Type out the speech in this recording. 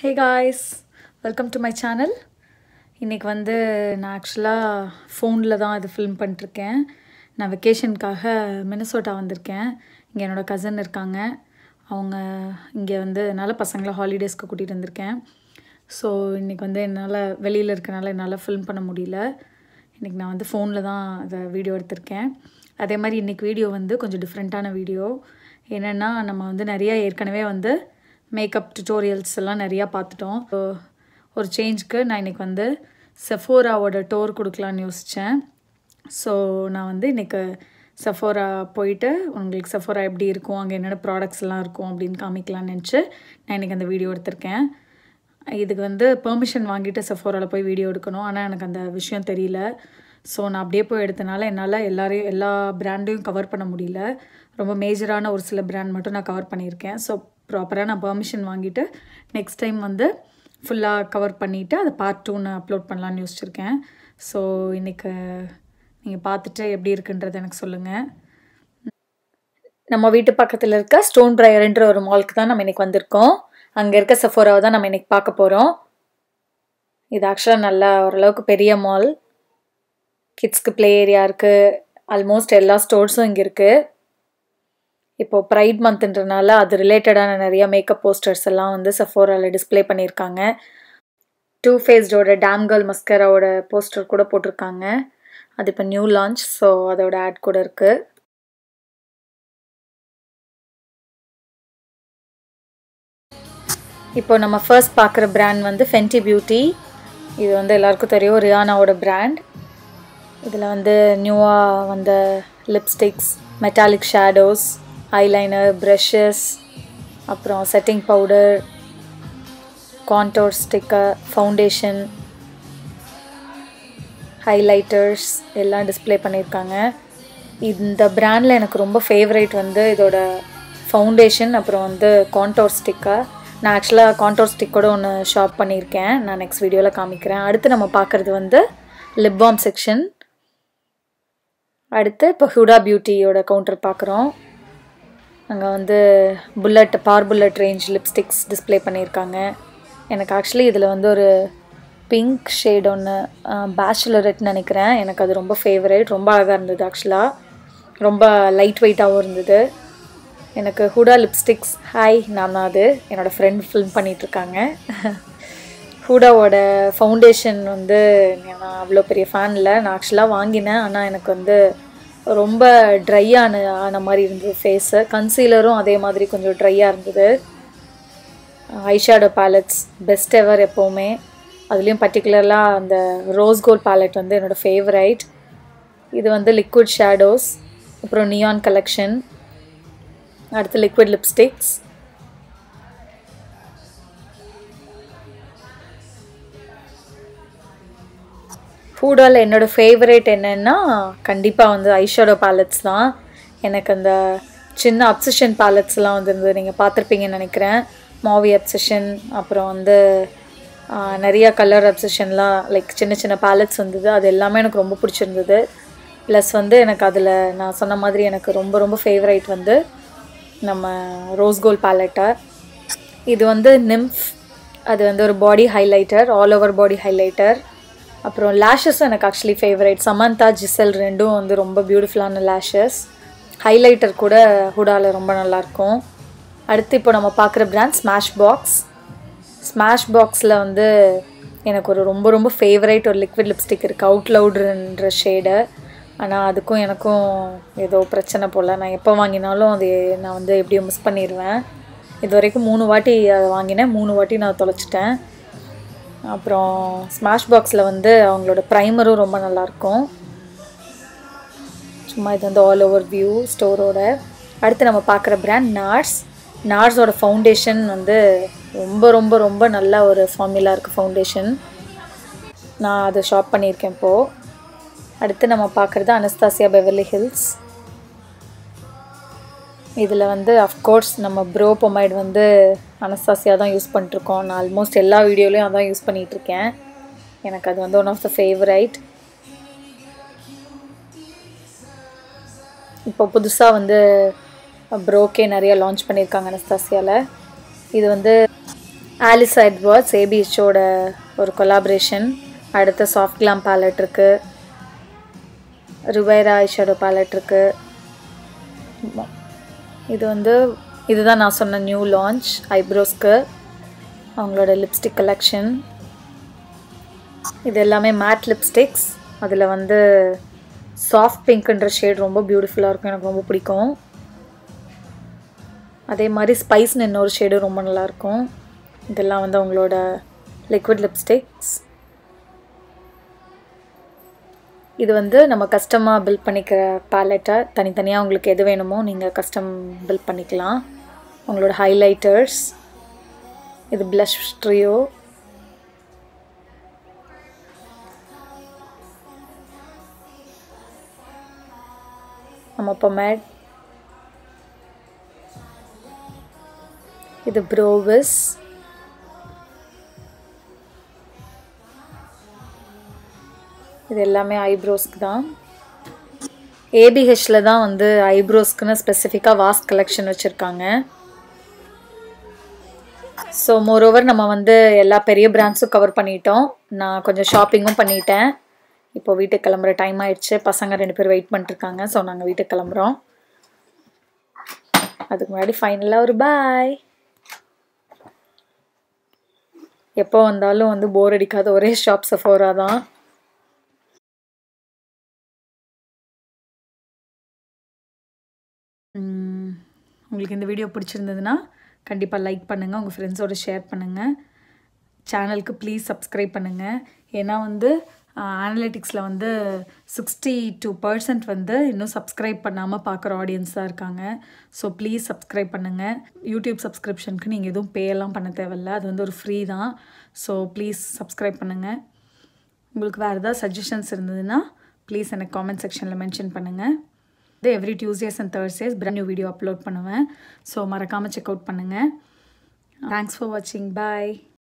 hey guys welcome to my channel இன்றைக்கி வந்து நான் ஆக்சுவலாக ஃபோனில் தான் இது ஃபில்ம் பண்ணிட்டுருக்கேன் நான் வெக்கேஷனுக்காக மினசோட்டா வந்திருக்கேன் இங்கே என்னோடய கசின் இருக்காங்க அவங்க இங்கே வந்து என்னால் பசங்களை ஹாலிடேஸ்க்கு கூட்டிகிட்டு வந்திருக்கேன் ஸோ இன்றைக்கி வந்து என்னால் வெளியில் இருக்கனால என்னால் ஃபில்ம் பண்ண முடியல இன்றைக்கி நான் வந்து ஃபோனில் தான் அதை வீடியோ எடுத்திருக்கேன் அதே மாதிரி இன்றைக்கி வீடியோ வந்து கொஞ்சம் டிஃப்ரெண்ட்டான வீடியோ என்னென்னா நம்ம வந்து நிறைய ஏற்கனவே வந்து மேக்கப் டுட்டோரியல்ஸ் எல்லாம் நிறையா பார்த்துட்டோம் So, ஒரு சேஞ்சுக்கு நான் இன்றைக்கி வந்து செஃபோராவோட டோர் கொடுக்கலான்னு யோசித்தேன் ஸோ நான் வந்து இன்றைக்கி செஃபோரா போயிட்டு உங்களுக்கு செஃபோரா எப்படி இருக்கும் அங்கே என்னென்ன ப்ராடக்ட்ஸ் எல்லாம் இருக்கும் அப்படின்னு காமிக்கலாம்னு நினச்சி நான் இன்றைக்கி அந்த வீடியோ எடுத்திருக்கேன் இதுக்கு வந்து பெர்மிஷன் வாங்கிட்டு செஃபோராவில் போய் வீடியோ எடுக்கணும் ஆனால் எனக்கு அந்த விஷயம் தெரியல ஸோ நான் அப்படியே போய் எடுத்தனால என்னால் எல்லாரையும் எல்லா பிராண்டையும் கவர் பண்ண முடியல ரொம்ப மேஜரான ஒரு சில பிராண்ட் மட்டும் நான் கவர் பண்ணியிருக்கேன் ஸோ ப்ராப்பராக நான் பெர்மிஷன் வாங்கிட்டு நெக்ஸ்ட் டைம் வந்து ஃபுல்லாக கவர் பண்ணிவிட்டு அதை பார்ட் டூ நான் அப்லோட் பண்ணலான்னு யோசிச்சிருக்கேன் ஸோ இன்றைக்கி நீங்கள் பார்த்துட்டு எப்படி இருக்குன்றது எனக்கு சொல்லுங்கள் நம்ம வீட்டு பக்கத்தில் இருக்க ஸ்டோன் பிரையர்ன்ற ஒரு மால்க்கு தான் நம்ம இன்னைக்கு வந்திருக்கோம் அங்கே இருக்க செஃபோராவை தான் நம்ம இன்னைக்கு பார்க்க போகிறோம் இது ஆக்சுவலாக நல்லா ஓரளவுக்கு பெரிய மால் கிட்ஸ்க்கு ப்ளே ஏரியா இருக்குது ஆல்மோஸ்ட் எல்லா ஸ்டோர்ஸும் இங்கே இருக்குது இப்போது ப்ரைட் மந்த்ன்றனால அது ரிலேட்டடான நிறைய மேக்கப் போஸ்டர்ஸ் எல்லாம் வந்து செஃபோராவில் டிஸ்ப்ளே பண்ணியிருக்காங்க டூ ஃபேஸ்டோட டேம் கேர்ள் மஸ்கராவோட போஸ்டர் கூட போட்டிருக்காங்க அது இப்போ நியூ லான்ச் ஸோ அதோட ஆட் கூட இருக்குது இப்போ நம்ம ஃபர்ஸ்ட் பார்க்குற பிராண்ட் வந்து ஃபென்டி பியூட்டி இது வந்து எல்லாருக்கும் தெரியும் ரியானாவோட பிராண்ட் இதில் வந்து நியூவாக வந்த lipsticks metallic shadows eyeliner brushes அப்புறம் setting powder contour sticker foundation highlighters எல்லாம் டிஸ்ப்ளே பண்ணியிருக்காங்க இந்த பிராண்டில் எனக்கு ரொம்ப ஃபேவரேட் வந்து இதோட ஃபவுண்டேஷன் அப்புறம் வந்து கான்டோர் ஸ்டிக்கர் நான் ஆக்சுவலாக கான்டோர் ஸ்டிக்கோட ஒன்று ஷாப் பண்ணியிருக்கேன் நான் நெக்ஸ்ட் வீடியோவில் காமிக்கிறேன் அடுத்து நம்ம பார்க்குறது வந்து லிப் பாம் செக்ஷன் அடுத்து இப்போ ஹுடா பியூட்டியோட கவுண்டர் பார்க்குறோம் அங்கே வந்து புல்லட் பார் புல்லட் ரேஞ்ச் லிப்ஸ்டிக்ஸ் டிஸ்ப்ளே பண்ணியிருக்காங்க எனக்கு ஆக்சுவலி இதில் வந்து ஒரு பிங்க் ஷேட் ஒன்று பேச்சுலரெட்னு நினைக்கிறேன் எனக்கு அது ரொம்ப ஃபேவரேட் ரொம்ப அழகாக இருந்தது ஆக்சுவலாக ரொம்ப லைட் வெயிட்டாகவும் இருந்தது எனக்கு ஹூடா லிப்ஸ்டிக்ஸ் ஹாய் நான் தான் அது என்னோடய ஃப்ரெண்ட் ஃபில்ம் பண்ணிகிட்ருக்காங்க ஹூடாவோட ஃபவுண்டேஷன் வந்து நான் அவ்வளோ பெரிய ஃபேன் இல்லை நான் ஆக்சுவலாக வாங்கினேன் ஆனால் எனக்கு வந்து ரொம்ப ட்ரை ஆன ஆன மாதிரி இருந்தது ஃபேஸு கன்சீலரும் அதே மாதிரி கொஞ்சம் ட்ரையாக இருந்தது ஐஷேடோ பேலட்ஸ் பெஸ்ட் எவர் எப்போவுமே அதுலேயும் பர்டிகுலர்லாக அந்த ரோஸ் கோல்ட் பேலட் வந்து என்னோடய ஃபேவரைட் இது வந்து லிக்விட் ஷேடோஸ் அப்புறம் நியான் கலெக்ஷன் அடுத்து லிக்விட் லிப்ஸ்டிக்ஸ் ஃபூடால் என்னோடய ஃபேவரேட் என்னென்னா கண்டிப்பாக வந்து ஐஷேடோ பேலட்ஸ் தான் எனக்கு அந்த சின்ன அப்சஷன் பேலட்ஸ்லாம் வந்துருந்தது நீங்கள் பார்த்துருப்பீங்கன்னு நினைக்கிறேன் மாவி அப்சஷன் அப்புறம் வந்து நிறையா கலர் அப்சஷன்லாம் லைக் சின்ன சின்ன பேலட்ஸ் வந்தது அது எல்லாமே எனக்கு ரொம்ப பிடிச்சிருந்தது ப்ளஸ் வந்து எனக்கு அதில் நான் சொன்ன மாதிரி எனக்கு ரொம்ப ரொம்ப ஃபேவரைட் வந்து நம்ம ரோஸ் கோல்ட் பேலட்டை இது வந்து நிம்ஃப் அது வந்து ஒரு body highlighter all over body highlighter அப்புறம் லேஷஸும் எனக்கு ஆக்சுவலி ஃபேவரைட் சமந்தா ஜிசல் ரெண்டும் வந்து ரொம்ப பியூட்டிஃபுல்லான லேஷஸ் ஹைலைட்டர் கூட ஹுடாவில் ரொம்ப நல்லாயிருக்கும் அடுத்து இப்போ நம்ம பார்க்குற பிராண்ட் ஸ்மாஷ் பாக்ஸ் ஸ்மாஷ் பாக்ஸில் வந்து எனக்கு ஒரு ரொம்ப ரொம்ப ஃபேவரைட் ஒரு லிக்விட் லிப்ஸ்டிக் இருக்குது அவுட் லவுடுன்ற ஷேடு ஆனால் அதுக்கும் எனக்கும் ஏதோ பிரச்சனை போல் நான் எப்போ வாங்கினாலும் அது நான் வந்து எப்படியும் மிஸ் பண்ணிடுவேன் இது வரைக்கும் மூணு வாட்டி அதை வாங்கினேன் மூணு வாட்டி நான் தொலைச்சிட்டேன் அப்புறம் ஸ்மாஷ் பாக்ஸில் வந்து அவங்களோட ப்ரைமரும் ரொம்ப நல்லாயிருக்கும் சும்மா இது வந்து ஆல் ஓவர் வியூ ஸ்டோரோட அடுத்து நம்ம பார்க்குற பிராண்ட் நார்ஸ் நார்ஸோட ஃபவுண்டேஷன் வந்து ரொம்ப ரொம்ப ரொம்ப நல்ல ஒரு ஃபார்முலா இருக்குது ஃபவுண்டேஷன் நான் அதை ஷாப் பண்ணியிருக்கேன் இப்போது அடுத்து நம்ம பார்க்குறது அனஸ்தாசியா பெவர்லி ஹில்ஸ் இதில் வந்து அஃப்கோர்ஸ் நம்ம ப்ரோ பொமைட் வந்து அனஸ்தாசியா தான் யூஸ் பண்ணிட்டுருக்கோம் நான் ஆல்மோஸ்ட் எல்லா வீடியோலையும் அதான் யூஸ் பண்ணிகிட்ருக்கேன் எனக்கு அது வந்து ஒன் ஆஃப் த ஃபேவரைட் இப்போ புதுசாக வந்து ப்ரோக்கே நிறைய லான்ச் பண்ணியிருக்காங்க அனஸ்தாசியாவில் இது வந்து ஆலிஸ் எட்வர்ட்ஸ் ஏபிஹெச்சோட ஒரு கொலாபரேஷன் அடுத்த சாஃப்ட் கிளாம் பேலட் இருக்குது ருவைரா ஐஷேடோ பேலட் இருக்குது இது வந்து இதுதான் நான் சொன்ன நியூ லான்ச் ஐப்ரோஸ்க்கு அவங்களோட லிப்ஸ்டிக் கலெக்ஷன் இது எல்லாமே மேட் லிப்ஸ்டிக்ஸ் அதில் வந்து சாஃப்ட் பிங்க்ன்ற ஷேட் ரொம்ப பியூட்டிஃபுல்லாக இருக்கும் எனக்கு ரொம்ப பிடிக்கும் அதே மாதிரி ஸ்பைஸ்னு இன்னொரு ஷேடும் ரொம்ப நல்லாயிருக்கும் இதெல்லாம் வந்து அவங்களோட லிக்விட் லிப்ஸ்டிக்ஸ் இது வந்து நம்ம கஸ்டமாக பில்ட் பண்ணிக்கிற பேலட்டை தனித்தனியாக உங்களுக்கு எது வேணுமோ நீங்கள் கஸ்டம் பில்ட் பண்ணிக்கலாம் உங்களோட ஹைலைட்டர்ஸ் இது ப்ளஷ் ட்ரியோ நம்ம பொமேட் இது ப்ரோவிஸ் இது எல்லாமே ஐப்ரோஸ்க்கு தான் ஏபிஹெச்சில் தான் வந்து ஐப்ரோஸ்க்குன்னு ஸ்பெசிஃபிக்காக வாஸ்க் கலெக்ஷன் வச்சுருக்காங்க ஸோ மோரோவர் நம்ம வந்து எல்லா பெரிய பிராண்ட்ஸும் கவர் பண்ணிட்டோம் நான் கொஞ்சம் ஷாப்பிங்கும் பண்ணிட்டேன் இப்போ வீட்டுக்கு கிளம்புற டைம் ஆயிடுச்சு பசங்க ரெண்டு பேர் வெயிட் பண்ணிட்டுருக்காங்க ஸோ நாங்கள் வீட்டுக்கு கிளம்புறோம் அதுக்கு முன்னாடி ஃபைனலாக ஒரு பாய் எப்போ வந்தாலும் வந்து போர் அடிக்காத ஒரே ஷாப் சஃபோரா தான் உங்களுக்கு இந்த வீடியோ பிடிச்சிருந்ததுன்னா கண்டிப்பாக லைக் பண்ணுங்கள் உங்கள் ஃப்ரெண்ட்ஸோடு ஷேர் பண்ணுங்கள் சேனலுக்கு ப்ளீஸ் சப்ஸ்கிரைப் பண்ணுங்கள் ஏன்னா வந்து அனலிட்டிக்ஸில் வந்து சிக்ஸ்டி டூ பர்சன்ட் வந்து இன்னும் சப்ஸ்கிரைப் பண்ணாமல் பார்க்குற ஆடியன்ஸ் தான் இருக்காங்க ஸோ ப்ளீஸ் சப்ஸ்கிரைப் பண்ணுங்கள் யூடியூப் சப்ஸ்கிரிப்ஷனுக்கு நீங்கள் எதுவும் பேயெல்லாம் பண்ண தேவையில்ல அது வந்து ஒரு ஃப்ரீ தான் ஸோ ப்ளீஸ் சப்ஸ்கிரைப் பண்ணுங்கள் உங்களுக்கு வேறு ஏதாவது சஜஷன்ஸ் இருந்ததுன்னா ப்ளீஸ் எனக்கு காமெண்ட் செக்ஷனில் மென்ஷன் பண்ணுங்கள் இது every Tuesdays and Thursdays brand new video upload பண்ணுவேன் ஸோ மறக்காமல் செக் அவுட் பண்ணுங்கள் தேங்க்ஸ் ஃபார் வாட்சிங் பாய்